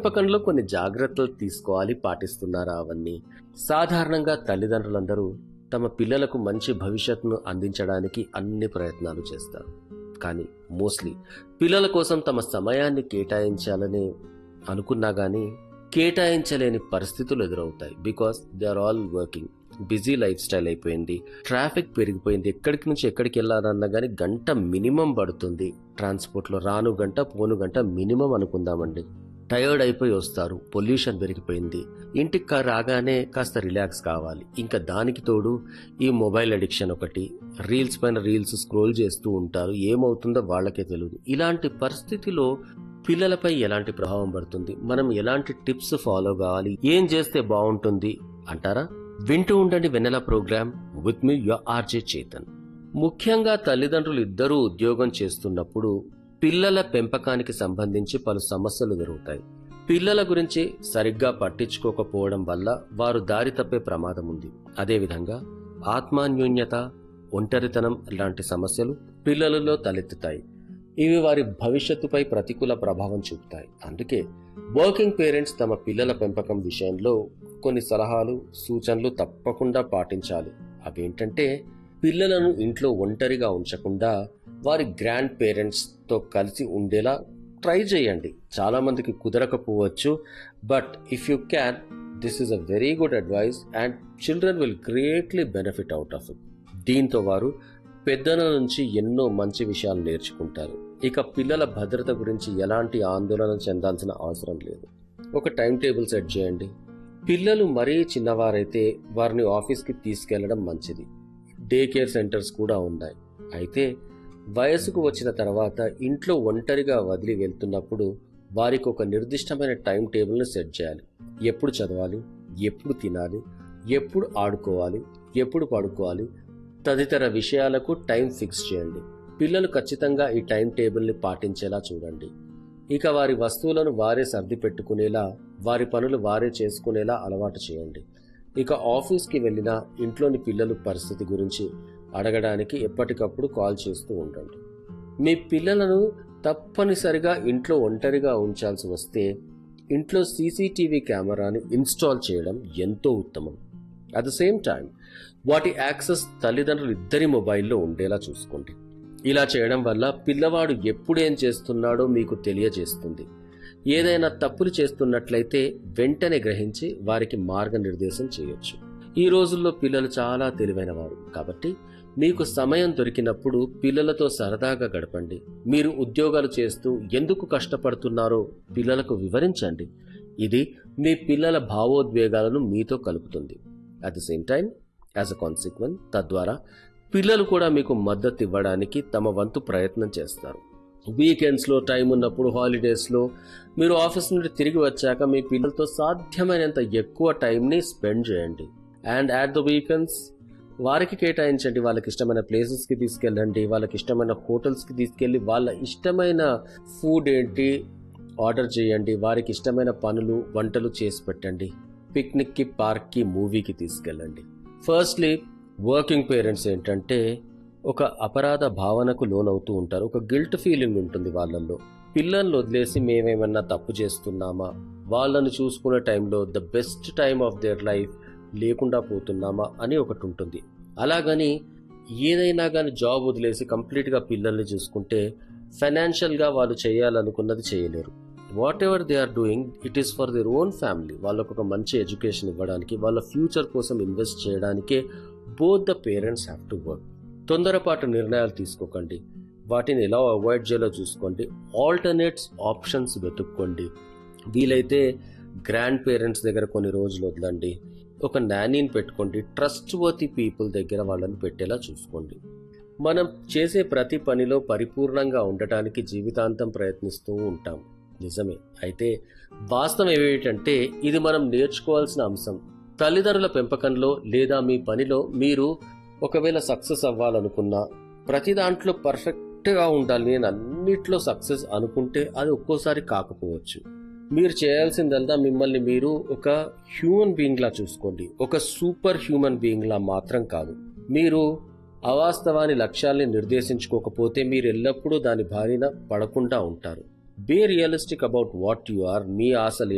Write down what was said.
పెంపకంలో కొన్ని జాగ్రత్తలు తీసుకోవాలి పాటిస్తున్నారా అవన్నీ సాధారణంగా తల్లిదండ్రులందరూ తమ పిల్లలకు మంచి భవిష్యత్తును అందించడానికి అన్ని ప్రయత్నాలు చేస్తారు కానీ మోస్ట్లీ పిల్లల కోసం తమ సమయాన్ని కేటాయించాలని అనుకున్నా కానీ కేటాయించలేని పరిస్థితులు ఎదురవుతాయి because they are all working busy life style అయిపోయింది ట్రాఫిక్ పెరిగిపోయింది ఎక్కడికి నుంచి ఎక్కడికి వెళ్ళాలన్నా కానీ గంట మినిమం పడుతుంది ట్రాన్స్పోర్ట్లో రాను గంట పోను గంట మినిమం అనుకుందామండి టయర్డ్ అయిపోయి వస్తారు పొల్యూషన్ పెరిగిపోయింది ఇంటికి కా- రాగానే కాస్త రిలాక్స్ కావాలి ఇంకా దానికి తోడు ఈ మొబైల్ అడిక్షన్ ఒకటి రీల్స్ పైన రీల్స్ స్క్రోల్ చేస్తూ ఉంటారు ఏమవుతుందో వాళ్ళకే తెలియదు ఇలాంటి పరిస్థితిలో పిల్లలపై ఎలాంటి ప్రభావం పడుతుంది మనం ఎలాంటి టిప్స్ ఫాలో కావాలి ఏం చేస్తే బాగుంటుంది అంటారా వింటూ ఉండండి వెన్నెల ప్రోగ్రామ్ విత్ మీ యువర్ ఆర్జే చేతన్ ముఖ్యంగా తల్లిదండ్రులు ఇద్దరూ ఉద్యోగం చేస్తున్నప్పుడు పిల్లల పెంపకానికి సంబంధించి పలు సమస్యలు ఎదురవుతాయి పిల్లల గురించి సరిగ్గా పట్టించుకోకపోవడం వల్ల వారు దారి తప్పే ప్రమాదం ఉంది అదేవిధంగా ఆత్మాన్యూన్యత ఒంటరితనం లాంటి సమస్యలు పిల్లలలో తలెత్తుతాయి ఇవి వారి భవిష్యత్తుపై ప్రతికూల ప్రభావం చూపుతాయి అందుకే వర్కింగ్ పేరెంట్స్ తమ పిల్లల పెంపకం విషయంలో కొన్ని సలహాలు సూచనలు తప్పకుండా పాటించాలి అవేంటంటే పిల్లలను ఇంట్లో ఒంటరిగా ఉంచకుండా వారి గ్రాండ్ పేరెంట్స్తో కలిసి ఉండేలా ట్రై చేయండి చాలా మందికి కుదరకపోవచ్చు but if you can this is a very good advice and children will greatly benefit out of it దీంతో వారు పెద్దల నుంచి ఎన్నో మంచి విషయాలు నేర్చుకుంటారు ఇక పిల్లల భద్రత గురించి ఎలాంటి ఆందోళన చెందాల్సిన అవసరం లేదు ఒక టైం టేబుల్ సెట్ చేయండి పిల్లలు మరీ చిన్నవారైతే వారిని ఆఫీస్కి తీసుకెళ్లడం మంచిది డే కేర్ సెంటర్స్ కూడా ఉన్నాయి అయితే వయసుకు వచ్చిన తర్వాత ఇంట్లో ఒంటరిగా వదిలి వెళ్తున్నప్పుడు వారికి ఒక నిర్దిష్టమైన టైం టేబుల్ని సెట్ చేయాలి ఎప్పుడు చదవాలి ఎప్పుడు తినాలి ఎప్పుడు ఆడుకోవాలి ఎప్పుడు పడుకోవాలి తదితర విషయాలకు టైం ఫిక్స్ చేయండి పిల్లలు ఖచ్చితంగా ఈ టైం టేబుల్ని పాటించేలా చూడండి ఇక వారి వస్తువులను వారే సర్ది పెట్టుకునేలా వారి పనులు వారే చేసుకునేలా అలవాటు చేయండి ఇక ఆఫీస్కి వెళ్ళినా ఇంట్లోని పిల్లల పరిస్థితి గురించి అడగడానికి ఎప్పటికప్పుడు కాల్ చేస్తూ ఉండండి మీ పిల్లలను తప్పనిసరిగా ఇంట్లో ఒంటరిగా ఉంచాల్సి వస్తే ఇంట్లో సీసీటీవీ కెమెరాని ఇన్స్టాల్ చేయడం ఎంతో ఉత్తమం అట్ ద సేమ్ టైం వాటి యాక్సెస్ తల్లిదండ్రులు ఇద్దరి మొబైల్లో ఉండేలా చూసుకోండి ఇలా చేయడం వల్ల పిల్లవాడు ఎప్పుడేం చేస్తున్నాడో మీకు తెలియజేస్తుంది ఏదైనా తప్పులు చేస్తున్నట్లయితే వెంటనే గ్రహించి వారికి మార్గనిర్దేశం చేయొచ్చు ఈ రోజుల్లో పిల్లలు చాలా తెలివైన వారు కాబట్టి మీకు సమయం దొరికినప్పుడు పిల్లలతో సరదాగా గడపండి మీరు ఉద్యోగాలు చేస్తూ ఎందుకు కష్టపడుతున్నారో పిల్లలకు వివరించండి ఇది మీ పిల్లల భావోద్వేగాలను మీతో కలుపుతుంది at the same time as a consequence తద్వారా పిల్లలు కూడా మీకు మద్దతు ఇవ్వడానికి తమ వంతు ప్రయత్నం చేస్తారు వీకెండ్స్లో టైం ఉన్నప్పుడు హాలిడేస్లో మీరు ఆఫీస్ నుండి తిరిగి వచ్చాక మీ పిల్లలతో సాధ్యమైనంత ఎక్కువ టైంని స్పెండ్ చేయండి అండ్ యాట్ ద వీకెండ్స్ వారికి కేటాయించండి వాళ్ళకి ఇష్టమైన ప్లేసెస్కి తీసుకెళ్ళండి వాళ్ళకి ఇష్టమైన హోటల్స్కి తీసుకెళ్ళి వాళ్ళ ఇష్టమైన ఫుడ్ ఏంటి ఆర్డర్ చేయండి వారికి ఇష్టమైన పనులు వంటలు చేసి పెట్టండి పిక్నిక్కి పార్క్కి మూవీకి తీసుకెళ్ళండి ఫస్ట్లీ వర్కింగ్ పేరెంట్స్ ఏంటంటే ఒక అపరాధ భావనకు లోనవుతూ ఉంటారు ఒక గిల్ట్ ఫీలింగ్ ఉంటుంది వాళ్ళల్లో పిల్లల్ని వదిలేసి మేమేమన్నా తప్పు చేస్తున్నామా వాళ్ళను చూసుకునే టైంలో the best time of their life లేకుండా పోతున్నామా అని ఒకటి ఉంటుంది అలాగని ఏదైనా కానీ జాబ్ వదిలేసి కంప్లీట్గా పిల్లల్ని చూసుకుంటే ఫైనాన్షియల్గా వాళ్ళు చేయాలనుకున్నది చేయలేరు whatever they are doing it is for their own family వాళ్ళకు ఒక మంచి ఎడ్యుకేషన్ ఇవ్వడానికి వాళ్ళ ఫ్యూచర్ కోసం ఇన్వెస్ట్ చేయడానికే both the parents have to work తొందరపాటు నిర్ణయాలు తీసుకోకండి వాటిని ఎలా అవాయిడ్ చేయాలో చూసుకోండి ఆల్టర్నేట్స్ ఆప్షన్స్ వెతుక్కోండి వీలైతే గ్రాండ్ పేరెంట్స్ దగ్గర కొన్ని రోజులు వదలండి ఒక నానీని పెట్టుకోండి ట్రస్ట్ వర్తి పీపుల్ దగ్గర వాళ్ళని పెట్టేలా చూసుకోండి మనం చేసే ప్రతి పనిలో పరిపూర్ణంగా ఉండటానికి జీవితాంతం ప్రయత్నిస్తూ ఉంటాం నిజమే అయితే వాస్తవం ఏమిటంటే ఇది మనం నేర్చుకోవాల్సిన అంశం తల్లిదండ్రుల పెంపకంలో లేదా మీ పనిలో మీరు ఒకవేళ సక్సెస్ అవ్వాలనుకున్నా ప్రతి దాంట్లో పర్ఫెక్ట్గా ఉండాలి నేను అన్నిట్లో సక్సెస్ అనుకుంటే అది ఒక్కోసారి కాకపోవచ్చు మీరు చేయాల్సిందల్లా మిమ్మల్ని మీరు ఒక హ్యూమన్ బీయింగ్ లా చూసుకోండి ఒక సూపర్ హ్యూమన్ బీయింగ్ లా మాత్రం కాదు మీరు అవాస్తవాని లక్ష్యాల్ని నిర్దేశించుకోకపోతే మీరు ఎల్లప్పుడూ దాని బారిన పడకుండా ఉంటారు be realistic about what you are మీ ఆశలు